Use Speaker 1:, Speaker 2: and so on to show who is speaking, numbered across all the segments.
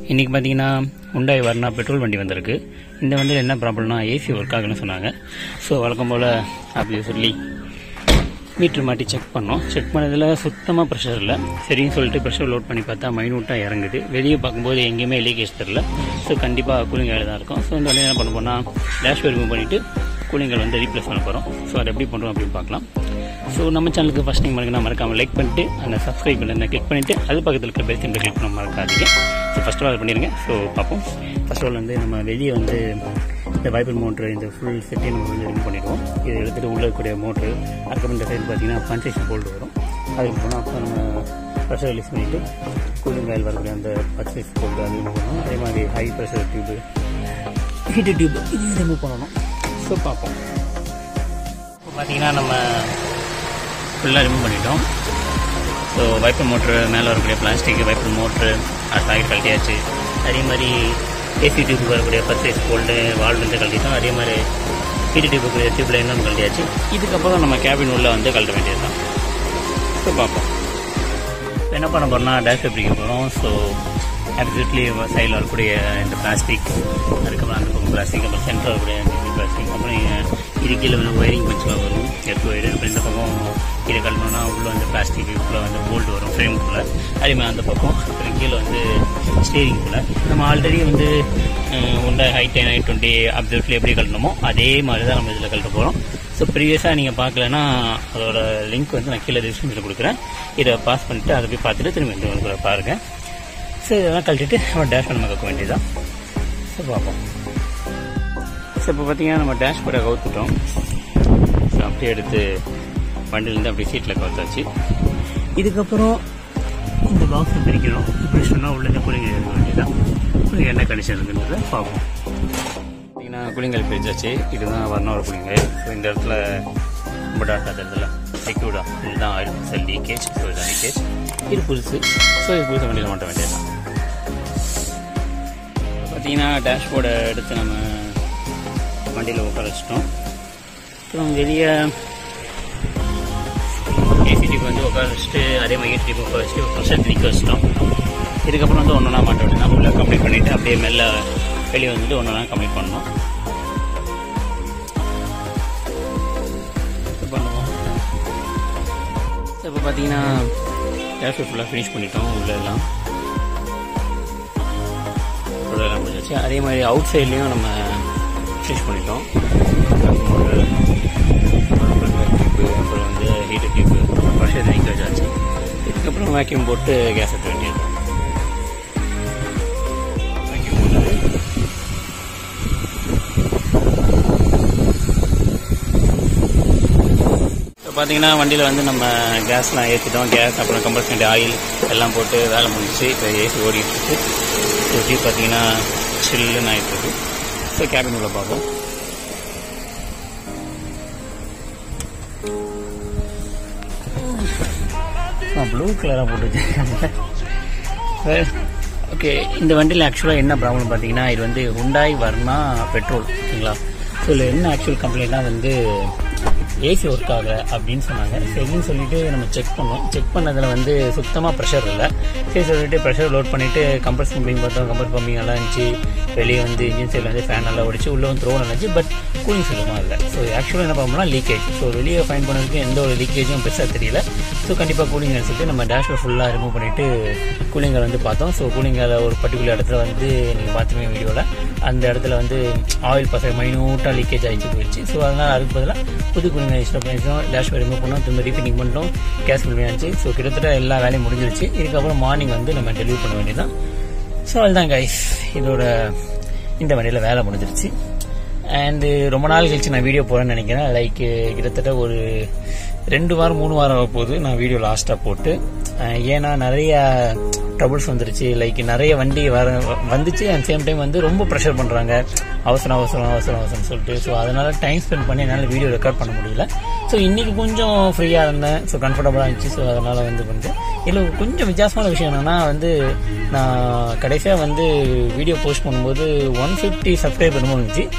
Speaker 1: இன்றைக்கி பார்த்தீங்கன்னா உண்டாய் வர்ணா பெட்ரோல் வண்டி வந்திருக்கு இந்த வண்டியில் என்ன ப்ராப்ளம்னா ஏசி ஒர்க் ஆகுன்னு சொன்னாங்க ஸோ வழக்கம் போல் அப்படி சொல்லி மீட்ரு மாட்டி செக் பண்ணோம் செக் பண்ணதில் சுத்தமாக ப்ரெஷர் இல்லை சரின்னு சொல்லிட்டு ப்ரெஷர் லோட் பண்ணி பார்த்தா மைனூட்டாக இறங்குது வெளியே பார்க்கும்போது எங்கேயுமே லீக்கேஜ் தெரில ஸோ கண்டிப்பாக கூலிங் ஆயில் தான் இருக்கும் ஸோ இந்த வண்டியை என்ன பண்ண போனால் டேஷ்போர்ட் ரிமூவ் பண்ணிவிட்டு கூலிங்கள் வந்து ரீப்ளேஸ் பண்ண போகிறோம் ஸோ அதை எப்படி பண்ணுறோம் அப்படின்னு பார்க்கலாம் ஸோ நம்ம சேனலுக்கு ஃபஸ்ட் டைம் மறக்க மறக்காமல் லைக் பண்ணிட்டு அந்த சப்ஸ்கிரைப் பண்ணி கிளிக் பண்ணிவிட்டு அது பக்கத்தில் இருக்கிற பெல் சிம்பிள் கிளிக் பண்ண மறக்காதீங்க ஸோ ஃபஸ்ட் ஆஃப் ஆல் பண்ணிடுங்க ஸோ பார்ப்போம் ஃபர்ஸ்ட் ஆஃப் ஆல் வந்து நம்ம வெளியே வந்து இந்த வைப்பர் மோட்ரு இந்த ஃபுல் செட்டையும் நம்ம வந்து ரிமூவ் பண்ணிடுவோம் இதை எடுத்துகிட்டு உள்ளே இருக்கக்கூடிய மோட்ரு அதுக்கப்புறம் இந்த சைடு பார்த்தீங்கன்னா பஞ்சேஷன் போல்டு வரும் அதுக்கு போனால் அப்போ நம்ம ப்ரெஷர் ரிலீஸ் பண்ணிவிட்டு கூலிங் ஆயில் வரக்கூடிய அந்த பர்ச்சேஸ் போல்டு அது ரிமூவ் பண்ணணும் அதே மாதிரி high pressure tube heater tube இது ரிமூவ் பண்ணணும் ஸோ பார்ப்போம் இப்போ பார்த்தீங்கன்னா நம்ம ஃபுல்லாக ரிமூவ் பண்ணிட்டோம் ஸோ வைப்பர் மோட்ரு மேலே வரக்கூடிய பிளாஸ்டிக் வைப்பர் மோட்ரு பாக்கெட் கழட்டியாச்சு அதே மாதிரி ஏசி டியூப் வரக்கூடிய பர்சேஸ் போல்டு வால்வு வந்து கழட்டிட்டோம் அதே மாதிரி ஹீட்டு டியூப் கூடிய டியூப்ல இன்னும் கழட்டியாச்சு இதுக்கப்புறம் நம்ம கேபின் உள்ள வந்து கழட்ட வேண்டியது தான் ஸோ பார்ப்போம் இப்ப என்ன பண்ண போகிறோம்னா டேஷ் பிடிக்க போகிறோம் ஸோ ஆப்சல்யூட்லி சைடில் வரக்கூடிய இந்த பிளாஸ்டிக் அதுக்கப்புறம் அந்த பக்கம் பிளாஸ்டிக் அப்புறம் சென்டர் வரக்கூடிய இந்த பிளாஸ்டிக் அப்புறம் இது கீழே வந்து ஒயரிங் பஞ்சுலாம் வரும் எர்த் ஒயரு அப்புறம் இந்த பக்கம் இதை கழட்டணும்னா உள்ளே வந்து பிளாஸ்டிக் உள்ளே வந்து போல்ட் வரும் ஃப்ரேமுக்குள்ளே அதே மாதிரி அந்த பக்கம் அப்புறம் கீழே வந்து ஸ்டேரிங்குள்ளே நம்ம ஆல்ரெடி வந்து உண்டை high ten high twenty absolutely எப்படி கழட்டணுமோ அதே மாதிரி தான் நம்ம இதில் கழட்ட போகிறோம் ஸோ ப்ரீவியஸாக நீங்கள் பார்க்கலன்னா அதோட லிங்க் வந்து நான் கீழே டிஸ்கிரிப்ஷனில் கொடுக்குறேன் இதை பாஸ் பண்ணிவிட்டு அதை போய் பார்த்துட்டு திரும்பி இந்த வந்து பாருங்கள் ஸோ இதெல்லாம் கழட்டிட்டு நம்ம டேஷ் நம்ம கற்க வேண்டியதுதான் ஸோ பார்ப்போம் ஸோ இப்போ பார்த்தீங்கன்னா நம்ம டேஷ் போர்டை கவுத்துட்டோம் ஸோ அப்படியே எடுத்து வண்டியிலேருந்து அப்படியே சீட்டில் கவுத்தாச்சு இதுக்கப்புறம் இந்த பாக்ஸை பிரிக்கணும் இப்படி சொன்னால் உள்ள கூலிங் எடுக்க வேண்டியதான் கூலிங் என்ன கண்டிஷன் இருக்குன்றதை பார்ப்போம் பார்த்தீங்கன்னா குளிங்கல் பிரிச்சாச்சு இதுதான் வர்ணோட குளிங்கல் ஸோ இந்த இடத்துல ரொம்ப டாட் அந்த இடத்துல செக்யூர்டா இதுதான் ஆயில் செல் லீக்கேஜ் ஸோ இதுதான் லீக்கேஜ் இது புதுசு ஸோ இது புதுசு வண்டியில் மாட்ட வேண்டியதுதான் பார்த்தீங்கன்னா டேஷ்போர்டை எடுத்து நம்ம வண்டியில் உட்கார வச்சிட்டோம் அப்புறம் வெளியே ஏசி டிப் வந்து உட்கார வச்சுட்டு அதே மாதிரி ஏசி டிப் உட்கார வச்சுட்டு ப்ரெஷர் நிற்க வச்சிட்டோம் இதுக்கப்புறம் வந்து ஒன்று ஒன்றா மாட்ட வேண்டியது ஃபுல்லாக கம்ப்ளீட் பண்ணிவிட்டு அப்படியே மெல்ல வெளியே வந்துட்டு ஒன்று ஒன்றா கம்ப்ளீட் பண்ணணும் இது பண்ணுவோம் இப்போ பார்த்தீங்கன்னா கேஷ் ஃபுல்லாக ஃபினிஷ் பண்ணிட்டோம் உள்ள எல்லாம் உள்ள எல்லாம் முடிஞ்சாச்சு அதே மாதிரி அவுட் சைட்லேயும் நம்ம ஃபினிஷ் பண்ணிட்டோம் அப்புறம் வந்து ஹீட்டர் டியூப்பு ப்ரெஷர் நிற்க வச்சாச்சு இதுக்கப்புறம் வேக்யூம் போட்டு கேஸ் எடுக்க வேண்டியது வேக்யூம் போட்டு இப்போ பார்த்தீங்கன்னா வண்டியில் வந்து நம்ம கேஸ்லாம் ஏற்றிட்டோம் கேஸ் அப்புறம் கம்பல்சரி ஆயில் எல்லாம் போட்டு வேலை முடிஞ்சிச்சு இப்போ ஏசி ஓடிட்டு இருக்கு ஸோ டியூப் பார்த்தீங்கன்னா சில்லுன்னு ஆகிட்டு இருக்கு ஸோ கேபின் உள்ள பார்ப்போம் ப்ளூ கலராக போட்டு வச்சிருக்காங்க ஓகே இந்த வண்டியில் ஆக்சுவலாக என்ன ப்ராப்ளம் பார்த்தீங்கன்னா இது வந்து ஹுண்டாய் வர்ணா பெட்ரோல் ஓகேங்களா ஸோ இதில் என்ன ஆக்சுவல் கம்ப்ளைண்ட்னா வந்து ஏசி ஒர்க் ஆகல அப்படின்னு சொன்னாங்க சரின்னு சொல்லிட்டு நம்ம செக் பண்ணோம் செக் பண்ணதில் வந்து சுத்தமாக ப்ரெஷர் இல்லை சரி சொல்லிட்டு ப்ரெஷர் லோட் பண்ணிவிட்டு கம்ப்ரஸ் பம்பிங் பார்த்தோம் கம்ப்ரஸ் பம்பிங் நல்லா இருந்துச்சு வெளியே வந்து இன்ஜின் சைடில் வந்து ஃபேன் நல்லா ஓடிச்சு உள்ளே வந்து த்ரோ இருந்துச்சு பட் கூலிங் சுத்தமாக இல்லை ஸோ ஆக்சுவலாக என்ன பண்ணோம்னா லீக்கேஜ் ஸோ வெளியே ஃபைன் பண்ணதுக்கு எந்த ஒரு லீக்கேஜும் பெருசாக தெரியல ஸோ கண்டிப்பாக கூலிங் அடிச்சுட்டு நம்ம டேஷ்போர்ட் ஃபுல்லாக ரிமூவ் பண்ணிவிட்டு கூலிங்கை வந்து பார்த்தோம் ஸோ கூலிங்கில் ஒரு பர்டிகுலர் இடத்துல வந்து நீங்கள் பார்த்துருவீங்க வீடியோவில் அந்த இடத்துல வந்து ஆயில் பசங்க மைனூட்டாக லீக்கேஜ் ஆகிச்சு போயிடுச்சு ஸோ அதனால் அதுக்கு பதிலாக புது கூலிங் இன்ஸ்டால் பண்ணிட்டோம் டேஷ்போர்ட் ரிமூவ் பண்ணோம் திரும்ப ரீஃபிட்டிங் பண்ணிட்டோம் கேஸ் ஃபில் பண்ணியாச்சு ஸோ கிட்டத்தட்ட எல்லா வேலையும் முடிஞ்சிருச்சு இதுக்கப்புறம் மார்னிங் வந்து நம்ம டெலிவரி பண்ண வேண்டியதான் ஸோ அதுதான் கைஸ் இதோட இந்த வண்டியில் வேலை முடிஞ்சிருச்சு அண்டு ரொம்ப நாள் கழிச்சு நான் வீடியோ போகிறேன்னு நினைக்கிறேன் லைக் கிட்டத்தட்ட ஒரு ரெண்டு வாரம் மூணு வாரம் ஆக போகுது நான் வீடியோ லாஸ்ட்டாக போட்டு அஹ் ஏன்னா நிறைய ட்ரபுள்ஸ் வந்துருச்சு லைக் நிறைய வண்டி வர வந்துச்சு அண்ட் சேம் டைம் வந்து ரொம்ப ப்ரெஷர் பண்ணுறாங்க அவசரம் அவசரம் அவசரம் அவசரம் சொல்லிட்டு ஸோ அதனால் டைம் ஸ்பெண்ட் பண்ணி என்னால் வீடியோ ரெக்கார்ட் பண்ண முடியல ஸோ இன்றைக்கி கொஞ்சம் ஃப்ரீயாக இருந்தேன் ஸோ கம்ஃபர்டபுளாக இருந்துச்சு ஸோ அதனால் வந்து கொஞ்சம் இதில் கொஞ்சம் வித்தியாசமான விஷயம் என்னென்னா வந்து நான் கடைசியாக வந்து வீடியோ போஸ்ட் பண்ணும்போது ஒன் ஃபிஃப்டி சப்ஸ்கிரைபர் இருந்துச்சு இப்போ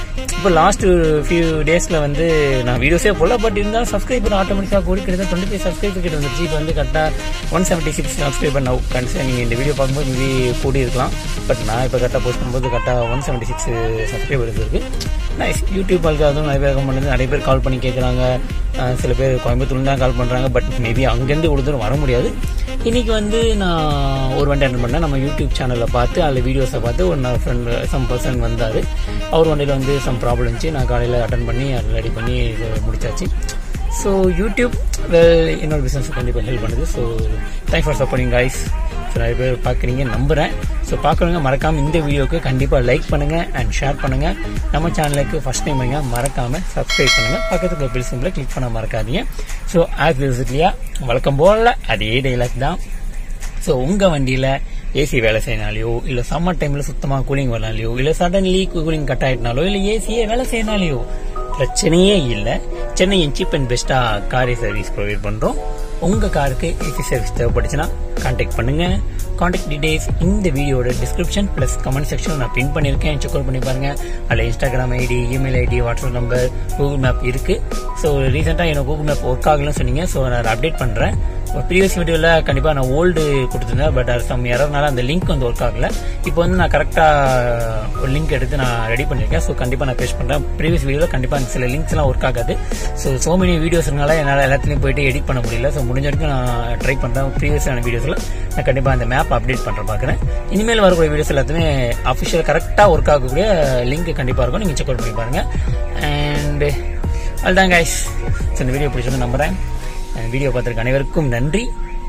Speaker 1: இப்போ லாஸ்ட் ஃபியூ டேஸில் வந்து நான் வீடியோஸே போடல பட் இருந்தாலும் சப்ஸ்கிரைபர் ஆட்டோமேட்டிக்காக கூடி கிட்டத்தட்ட டுவெண்ட்டி ஃபைவ் சப்ஸ்கிரைபர் கிட்ட வந்துருச்சு இப்போ வந்து கரெக்டாக one seventy six subscriber now consider நீங்கள் இந்த வீடியோ பார்க்கும்போது மேபி கூடி இருக்கலாம் பட் நான் இப்போ கரெக்டாக போஸ்ட் பண்ணும்போது கரெக்டாக ஒன் செவன்ட்டி சிக்ஸ் சப்ஸ்கிரைபர் இருக்கு நைஸ் யூடியூப் அதுவும் நிறைய பேர் பண்ணுறது நிறைய பேர் கால் பண்ணி கேட்குறாங்க சில பேர் கோயம்புத்தூர்ல தான் கால் பண்ணுறாங்க பட் மேபி அங்கேருந்து இவ்வளோ தூரம் வர முடியாது இன்னைக்கு வந்து நான் ஒரு வண்டி அட்டன் பண்ணேன் நம்ம யூடியூப் சேனலில் பார்த்து அதில் வீடியோஸை பார்த்து ஒரு நான் ஃப்ரெண்ட் சம் பர்சன் வந்தார் அவர் வண்டியில் வந்து சம் ப்ராப்ளம் இருந்துச்சு நான் காலையில் அட்டன் பண்ணி அதை ரெடி பண்ணி இது முடிச்சாச்சு ஸோ யூடியூப் வெல் என்னோட பிஸ்னஸ் கண்டிப்பாக ஹெல்ப் பண்ணுது so thanks for supporting guys so நிறைய பேர் பார்க்குறீங்க நம்புகிறேன் ஸோ பார்க்குறவங்க மறக்காமல் இந்த வீடியோக்கு கண்டிப்பாக லைக் பண்ணுங்கள் அண்ட் ஷேர் பண்ணுங்கள் நம்ம சேனலுக்கு ஃபஸ்ட் டைம் வைங்க மறக்காமல் சப்ஸ்கிரைப் பண்ணுங்கள் பக்கத்துக்கு பில் சிம்பிளை கிளிக் பண்ண மறக்காதீங்க ஸோ ஆஸ் விசிட்லியா வழக்கம் போல் அதே டைலாக் தான் ஸோ உங்கள் வண்டியில் ஏசி வேலை செய்யனாலையோ இல்லை சம்மர் டைமில் சுத்தமாக கூலிங் வரனாலையோ இல்லை சடன்லி கூலிங் கட் ஆகிட்டனாலோ இல்லை ஏசியே வேலை செய்யனாலையோ பிரச்சனையே இல்லை சென்னையின் சீப் அண்ட் பெஸ்ட்டாக காரி சர்வீஸ் ப்ரொவைட் பண்ணுறோம் உங்கள் காருக்கு ஏசி சர்வீஸ் தேவைப்பட்டுச்சுன்னா கான்டாக்ட் பண்ணுங்கள் கான்டாக்ட் டீடைல்ஸ் இந்த வீடியோட டிஸ்கிரிப்ஷன் ப்ளஸ் கமெண்ட் செக்ஷனில் நான் பின் பண்ணியிருக்கேன் செக் அவுட் பண்ணி பாருங்கள் அதில் Instagram ID email ID WhatsApp number Google map இருக்குது ஸோ ரீசெண்டாக எனக்கு கூகுள் மேப் ஒர்க் ஆகலன்னு சொன்னீங்க ஸோ நான் அப்டேட் பண்ணுறேன் ப்ரீவியஸ் வீடியோவில் கண்டிப்பாக நான் ஓல்டு கொடுத்துருந்தேன் பட் அது சம் எரர்னால அந்த லிங்க் வந்து ஒர்க் ஆகல இப்போ வந்து நான் கரெக்டாக ஒரு லிங்க் எடுத்து நான் ரெடி பண்ணியிருக்கேன் ஸோ கண்டிப்பாக நான் பேஸ்ட் பண்ணுறேன் ப்ரீவியஸ் வீடியோவில் கண்டிப்பாக சில லிங்க்ஸ்லாம் ஒர்க் ஆகாது ஸோ சோ மெனி வீடியோஸ் இருந்தால என்னால் எல்லாத்துலேயும் போயிட்டு எடிட் பண்ண முடியல ஸோ முடிஞ்ச வரைக்கும் நான் ட்ரை பண்ணுறேன் ப்ரீவியஸான வீடியோஸில் நான் கண்டிப்பாக அந்த மேப் அப்டேட் பண்ணுறேன் பார்க்குறேன் இனிமேல் வரக்கூடிய வீடியோஸ் எல்லாத்துமே அஃபிஷியல் கரெக்டாக ஒர்க் ஆகக்கூடிய லிங்க் கண்டிப்பாக இருக்கும் நீங்கள் செக் அவுட் பண்ணி பாருங்கள் அண்ட் அதுதான் கைஸ் ஸோ இந்த வீடியோ பிடிச்சிருந்து நம்புகிறேன் வீடியோ பார்த்துருக்க அனைவருக்கும் நன்றி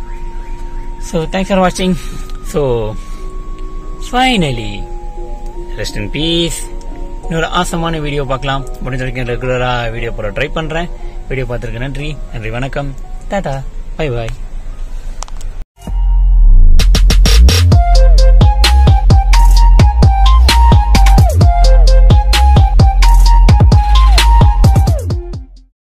Speaker 1: ஸோ தேங்க்ஸ் ஃபார் வாட்சிங் so finally rest in peace இன்னொரு ஆசமான வீடியோ பார்க்கலாம் முடிஞ்ச வரைக்கும் ரெகுலராக வீடியோ போட ட்ரை பண்ணுறேன் வீடியோ பார்த்துருக்க நன்றி நன்றி வணக்கம் டாடா பை பாய்